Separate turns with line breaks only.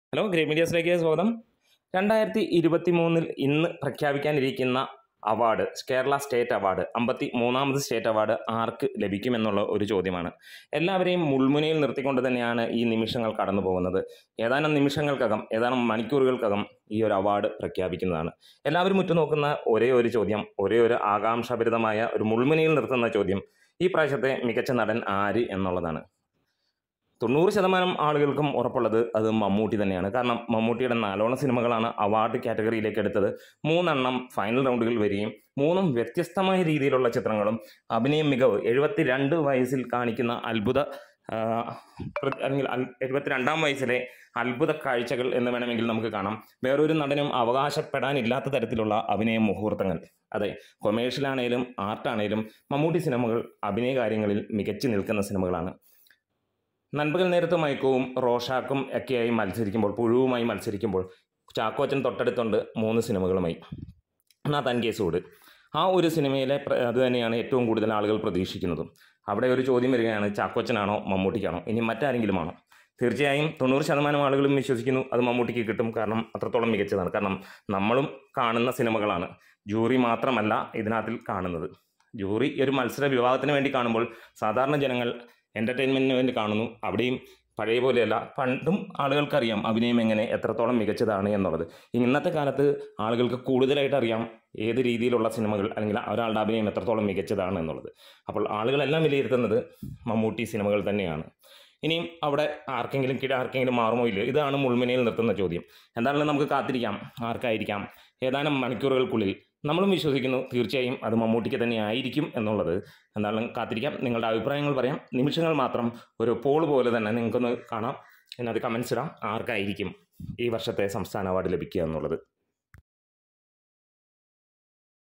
hello grey മീഡിയസിലേക്ക് സ്വാഗതം രണ്ടായിരത്തി ഇരുപത്തി മൂന്നിൽ ഇന്ന് പ്രഖ്യാപിക്കാനിരിക്കുന്ന അവാർഡ് കേരള സ്റ്റേറ്റ് അവാർഡ് അമ്പത്തി മൂന്നാമത് സ്റ്റേറ്റ് അവാർഡ് ആർക്ക് ലഭിക്കുമെന്നുള്ള ഒരു ചോദ്യമാണ് എല്ലാവരെയും മുൾമുനയിൽ നിർത്തിക്കൊണ്ട് തന്നെയാണ് ഈ നിമിഷങ്ങൾ കടന്നു പോകുന്നത് ഏതാനും നിമിഷങ്ങൾക്കകം ഏതാനും മണിക്കൂറുകൾക്കകം ഈ ഒരു അവാർഡ് പ്രഖ്യാപിക്കുന്നതാണ് എല്ലാവരും ഉറ്റുനോക്കുന്ന ഒരേ ഒരു ചോദ്യം ഒരേ ഒരു ആകാംക്ഷാഭരിതമായ ഒരു മുൾമുനയിൽ നിർത്തുന്ന ചോദ്യം ഈ പ്രാവശ്യത്തെ മികച്ച നടൻ ആര് എന്നുള്ളതാണ് തൊണ്ണൂറ് ശതമാനം ആളുകൾക്കും ഉറപ്പുള്ളത് അത് മമ്മൂട്ടി തന്നെയാണ് കാരണം മമ്മൂട്ടിയുടെ നാലോളം സിനിമകളാണ് അവാർഡ് കാറ്റഗറിയിലേക്ക് എടുത്തത് മൂന്നെണ്ണം ഫൈനൽ റൗണ്ടുകൾ വരികയും മൂന്നും വ്യത്യസ്തമായ രീതിയിലുള്ള ചിത്രങ്ങളും അഭിനയ മികവ് എഴുപത്തിരണ്ട് വയസ്സിൽ കാണിക്കുന്ന അത്ഭുത ആ, പ്ര- അല്ലെങ്കിൽ അൽ- എഴുപത്തിരണ്ടാം വയസ്സിലെ അത്ഭുത കാഴ്ചകൾ എന്ന് വേണമെങ്കിൽ നമുക്ക് കാണാം വേറൊരു നടനും അവകാശപ്പെടാനില്ലാത്ത തരത്തിലുള്ള അഭിനയ മുഹൂർത്തങ്ങൾ അതെ കൊമേഴ്ഷ്യലാണേലും ആർട്ടാണേലും മമ്മൂട്ടി സിനിമകൾ അഭിനയ കാര്യങ്ങളിൽ മികച്ചു നിൽക്കുന്ന സിനിമകളാണ് നൻപകൽ നേരത്ത് മയക്കവും റോഷാക്കും ഒക്കെയായി മത്സരിക്കുമ്പോൾ പുഴുവുമായി മത്സരിക്കുമ്പോൾ ചാക്കോച്ചൻ തൊട്ടടുത്തുണ്ട് മൂന്ന് സിനിമകളുമായി എന്നാൽ തൻ കേസോട് ആ ഒരു സിനിമയിലെ പ്ര- അത് തന്നെയാണ് ഏറ്റവും കൂടുതൽ ആളുകൾ പ്രതീക്ഷിക്കുന്നതും അവിടെ ഒരു ചോദ്യം വരികയാണ് ചാക്കോച്ചനാണോ മമ്മൂട്ടിക്കാണോ ഇനി മറ്റാരെങ്കിലും ആണോ തീർച്ചയായും തൊണ്ണൂറ് ശതമാനം ആളുകളും വിശ്വസിക്കുന്നു അത് മമ്മൂട്ടിക്ക് കിട്ടും കാരണം അത്രത്തോളം മികച്ചതാണ് കാരണം നമ്മളും കാണുന്ന സിനിമകളാണ് ജൂറി മാത്രമല്ല ഇതിനകത്തിൽ കാണുന്നത് ജൂറി ഒരു മത്സര വിഭാഗത്തിന് വേണ്ടി കാണുമ്പോൾ സാധാരണ ജനങ്ങൾ എൻ്റർടൈൻമെൻറ്റിന് വേണ്ടി കാണുന്നു അവിടെയും പഴയ പോലെയല്ല പണ്ടും ആളുകൾക്കറിയാം അഭിനയം എങ്ങനെ എത്രത്തോളം മികച്ചതാണ് എന്നുള്ളത് ഇന്നത്തെ കാലത്ത് ആളുകൾക്ക് കൂടുതലായിട്ട് അറിയാം ഏത് രീതിയിലുള്ള സിനിമകൾ അല്ലെങ്കിൽ ഒരാളുടെ അഭിനയം എത്രത്തോളം മികച്ചതാണ് എന്നുള്ളത് അപ്പോൾ ആളുകളെല്ലാം വിലയിരുത്തുന്നത് മമ്മൂട്ടി സിനിമകൾ തന്നെയാണ് ഇനിയും അവിടെ ആർക്കെങ്കിലും കിട ആർക്കെങ്കിലും മാറുമോ ഇല്ലയോ ഇതാണ് മുൾമുനയിൽ നിർത്തുന്ന ചോദ്യം എന്താണെങ്കിലും നമുക്ക് കാത്തിരിക്കാം ആർക്കായിരിക്കാം ഏതാനും മണിക്കൂറുകൾക്കുള്ളിൽ നമ്മളും വിശ്വസിക്കുന്നു തീർച്ചയായും അത് മമ്മൂട്ടിക്ക് തന്നെ ആയിരിക്കും എന്നുള്ളത് എന്തായാലും കാത്തിരിക്കാം നിങ്ങളുടെ അഭിപ്രായങ്ങൾ പറയാം നിമിഷങ്ങൾ മാത്രം ഒരു പോൾ പോലെ തന്നെ നിങ്ങൾക്കൊന്ന് കാണാം എന്നത് കമൻസ് ഇടാം ആർക്കായിരിക്കും ഈ വർഷത്തെ സംസ്ഥാന അവാർഡ് ലഭിക്കുക എന്നുള്ളത്